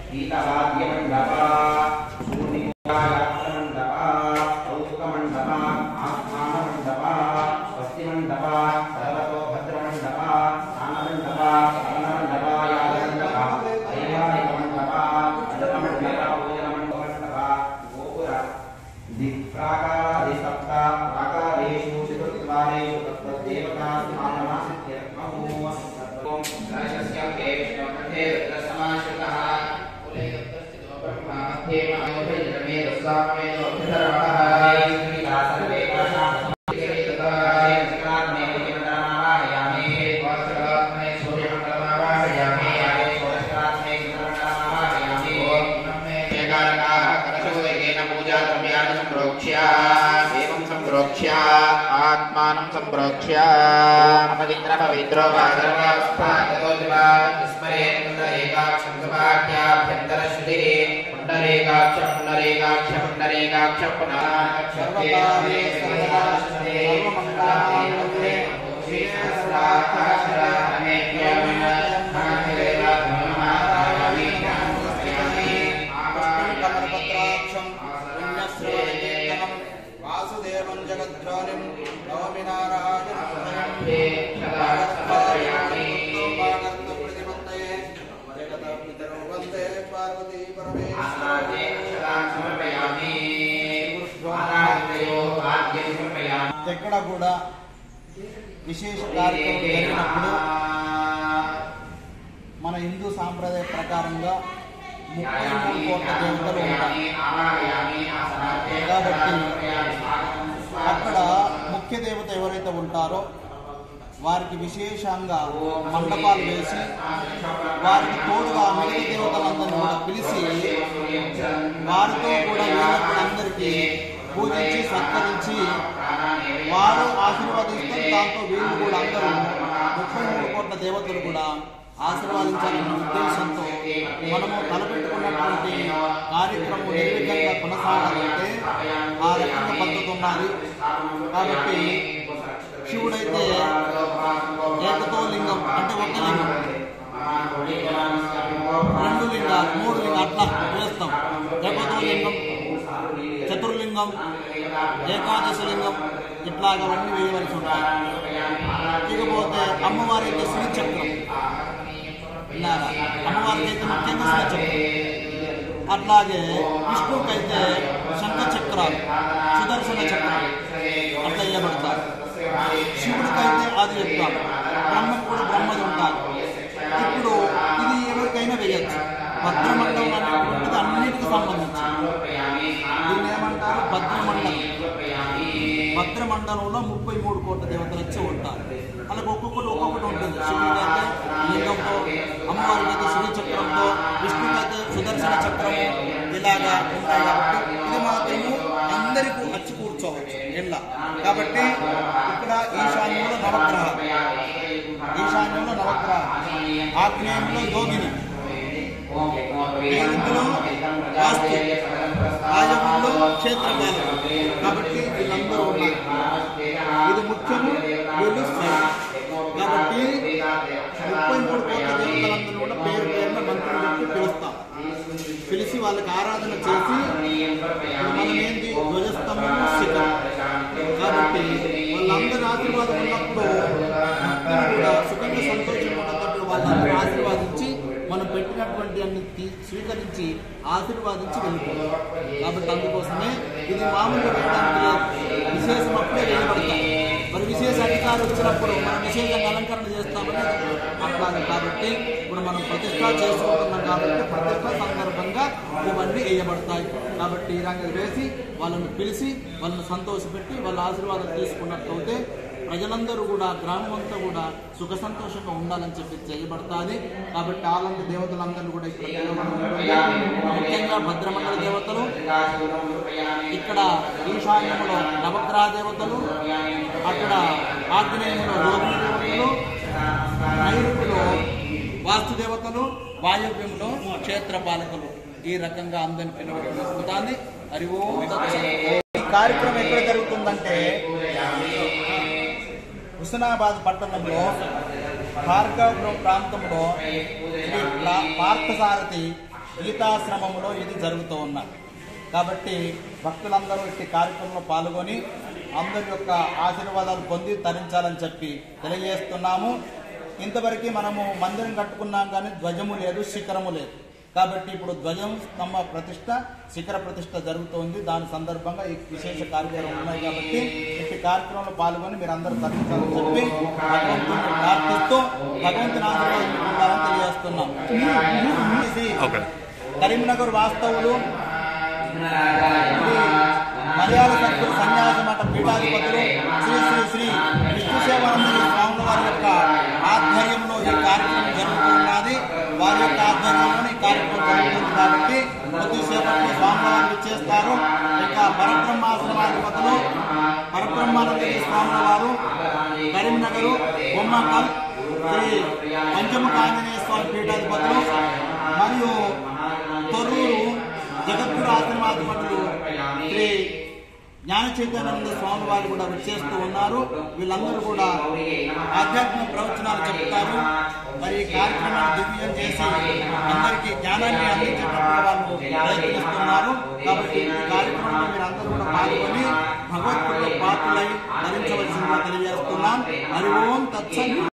గీతవాద్యమండప సూర్యమండప కౌతుకమండప ఆస్థానమండప స్వస్తిమండప సర్వతో భద్రమండప స్నానమండప స్నానమండప యాగమండప వైమానిక మండప అజతమండప భోజనమండప గోపుర దిక్ప్రాకారాదిసప్త ప్రాకారేషు చతుర్ద్వారేషు తత్తద్దేవతా స్మారణాసిత్యర్మము ఓం దర్శస్య కేష్ణ మధ్యే రుద్రసమాశ్రితః కులయత్రస్థితో బ్రహ్మ మధ్యే మాయోభిజనమే రస్సామేదో అభిధర్మః శ్రీలా సర్వే కర్ణాః సంప్రోక్ష్య ఆత్మానం సంప్రోక్ష్య పవిత్ర పవిత్రో పుండరీకాక్ష పుండరీకాక్ష పుండరీకాక్ష కమలపత్రాక్షం పుణ్యశ్రేయకీర్తనం వాసుదేవం జగద్ధ్వనిం నవమి నారాయణం ప్రతిపత్తయే జగత పితరో వందే పార్వతీ ఎక్కడ కూడా విశేష కార్యక్రమం జరిగినప్పుడు మన హిందూ సాంప్రదాయ ప్రకారంగా ముప్పై మూడు కోట్ల దేవతలు ఉంటాయి కాబట్టి అక్కడ ముఖ్య దేవత ఎవరైతే ఉంటారో వారికి విశేషంగా మండపాలు వేసి వారికి తోడుగా మిగతా దేవతలందరినీ కూడా పిలిచి వారితో కూడా వీళ్ళకు అందరికీ పూజించి సత్కరించి వారు ఆశీర్వదిస్తే దాంతో వీళ్ళు కూడా అందరూ ముప్పై మూడు కోట్ల దేవతలు కూడా ఆశీర్వాదించాలనే ఉద్దేశంతో మనము తలపెట్టుకున్నటువంటి కార్యక్రమం ఏ విధంగా కొనసాగాలంటే ఆ రకంగా పద్ధతి ఉన్నది కాబట్టి శివుడైతే ఏకతో లింగం అంటే ఒక లింగం రెండు లింగాలు మూడు లింగాలు అట్లా వేస్తాం ఏకతో లింగం చతుర్లింగం ఏకాదశ లింగం ఇట్లాగ అవన్నీ వేయవలసి ఉంటాయి ఇకపోతే అమ్మవారి అయితే శ్రీ చక్రం విన్నారా అమ్మవారికి అయితే ముఖ్యంగా శ్రీ చక్రం అట్లాగే విష్ణువుకైతే శంఖ చక్రాలు సుదర్శన చక్రాలు అట్లా ఇవ్వబడతారు శివుడికైతే అది చెప్తారు బ్రహ్మకు కూడా బ్రహ్మది ఉంటారు ఇప్పుడు ఇది ఎవరికైనా వేయచ్చు భద్రమండలం అనేటువంటిది అన్నిటికి సంబంధించి దీన్ని ఏమంటారు భద్రమండలం భద్రమండలంలో ముప్పై మూడు కోట్ల దేవతలు వచ్చి ఉంటారు అలాగే ఒక్కొక్కటి ఒక్కొక్కటి ఉంటుంది శివుడికి అయితే లింగంతో అమ్మవారికి అయితే శ్రీ చక్రంతో విష్ణుకి అయితే సుదర్శన చక్రము ఇలాగా ఉంటాయి కాబట్టి ఇది మాత్రము అందరికీ వచ్చి కూర్చోవచ్చు ఇళ్ళ కాబట్టి ఇక్కడ ఈశాన్యంలో నవగ్రహాలు ఈశాన్యంలో నవగ్రహాలు ఆగ్నేయంలో యోగిని నైరుతిలో వాస్తు రాజమంలో క్షేత్రపాలకులు కాబట్టి వీళ్ళందరూ ఉన్నారు ఇది ముఖ్యము వీళ్ళు శ్రేష్ఠ. కాబట్టి ముప్పై మూడు కోట్ల దేవతలందరూ కూడా పేరు పేరున మంత్రులు పెట్టి పిలుస్తాం పిలిచి వాళ్ళకి ఆరాధన చేసి మనం ఏంటి ధ్వజస్తంభము శిఖరం కాబట్టి వాళ్ళందరి ఆశీర్వాదం ఉన్నప్పుడు భక్తులు కూడా సుఖంగా సంతోషంగా ఉన్నప్పుడు వాళ్ళందరూ ఆశీర్వాదించి మనం పెట్టినటువంటి అన్ని తీ- స్వీకరించి ఆశీర్వాదించి వెళ్ళిపోతాం కాబట్టి అందుకోసమే ఇది మామూలుగా వేయడానికి లేదు విశేషం అప్పుడే వేయబడతాయి మరి విశేష అధికారం వచ్చినప్పుడు మనం విశేషంగా అలంకరణ చేస్తామని అట్లాగే కాబట్టి ఇప్పుడు మనం ప్రతిష్ట చేసుకుంటున్నాం కాబట్టి ప్రతిష్ట సందర్భంగా ఇవన్నీ వేయబడతాయి కాబట్టి ఈ రంగులు వేసి వాళ్ళని పిలిచి వాళ్ళని సంతోషపెట్టి వాళ్ళ ఆశీర్వాదం తీసుకున్నట్లయితే ప్రజలందరూ కూడా గ్రామం అంతా కూడా సుఖ సంతోషంగా ఉండాలని చెప్పి చేయబడతాది కాబట్టి అలాంటి దేవతలందరూ కూడా ఇక్కడ పిలవడం ఉంటుంది. ముఖ్యంగా భద్రమండల దేవతలు ఇక్కడ ఈశాన్యంలో నవగ్రహ దేవతలు అక్కడ ఆగ్నేయంలో రోగిణి దేవతలు నైరుతిలో వాస్తు దేవతలు వాయువ్యంలో క్షేత్రపాలకులు ఈ రకంగా అందరిని పిలవడం జరుగుతుంది హరి ఓం తత్సత్. ఈ కార్యక్రమం ఎక్కడ జరుగుతుందంటే హుస్నాబాద్ పట్టణంలో భార్గవపురం ప్రాంతంలో శ్రీ ప్రా- పార్థసారథి గీతాశ్రమంలో ఇది జరుగుతూ ఉన్నది కాబట్టి భక్తులందరూ ఇట్టి కార్యక్రమంలో పాల్గొని అందరి యొక్క ఆశీర్వాదాలు పొంది తరించాలని చెప్పి తెలియజేస్తున్నాము ఇంతవరకు మనము మందిరం కట్టుకున్నాం కానీ ధ్వజము లేదు శిఖరము లేదు కాబట్టి ఇప్పుడు ధ్వజం స్తంభ ప్రతిష్ట శిఖర ప్రతిష్ట జరుగుతోంది దాని సందర్భంగా ఈ విశేష కార్యక్రమం ఉన్నాయి కాబట్టి ఇట్టి కార్యక్రమంలో పాల్గొని మీరు అందరూ తరించాలని చెప్పి భగవంతుని ప్రార్థిస్తూ భగవంతుని ఆశీర్వాదం పొందాలని తెలియజేస్తున్నాం ఇది కరీంనగర్ వాస్తవులు ఇది మలయాళ సత్తుల సన్యాస మఠ పీఠాధిపతులు శ్రీ శ్రీ శ్రీ విష్ణు సేవానంద స్వాముల వారి యొక్క ఆధ్వర్యంలో ఈ కార్యక్రమం జరుగుతున్నది వారి యొక్క ఆధ్వర్యంలో ఈ కార్యక్రమం జరుగుతుంది కాబట్టి కొద్దిసేపట్లో స్వామివారు ఇచ్చేస్తారు ఇక పరబ్రహ్మాశ్రమాధిపతులు పరబ్రహ్మానంద స్వాముల వారు కరీంనగర్ బొమ్మకల్ శ్రీ పంచముఖ ఆంజనేయ స్వామి పీఠాధిపతులు మరియు తొర్రూరు జగద్గురు ఆశ్రమాధిపతులు శ్రీ జ్ఞాన చైతన్యానంద స్వామి వారు కూడా వచ్చేస్తూ ఉన్నారు వీళ్ళందరూ కూడా ఆధ్యాత్మిక ప్రవచనాలు చెప్తారు మరి ఈ కార్యక్రమాన్ని దివ్యం చేసి అందరికీ జ్ఞానాన్ని అందించేటప్పుడు వాళ్ళు ప్రయత్నిస్తున్నారు కాబట్టి ఈ కార్యక్రమంలో మీరు అందరూ కూడా పాల్గొని భగవద్గీత పాత్రలై ధరించవలసిందిగా తెలియజేస్తున్నాం హరి ఓం తత్సత్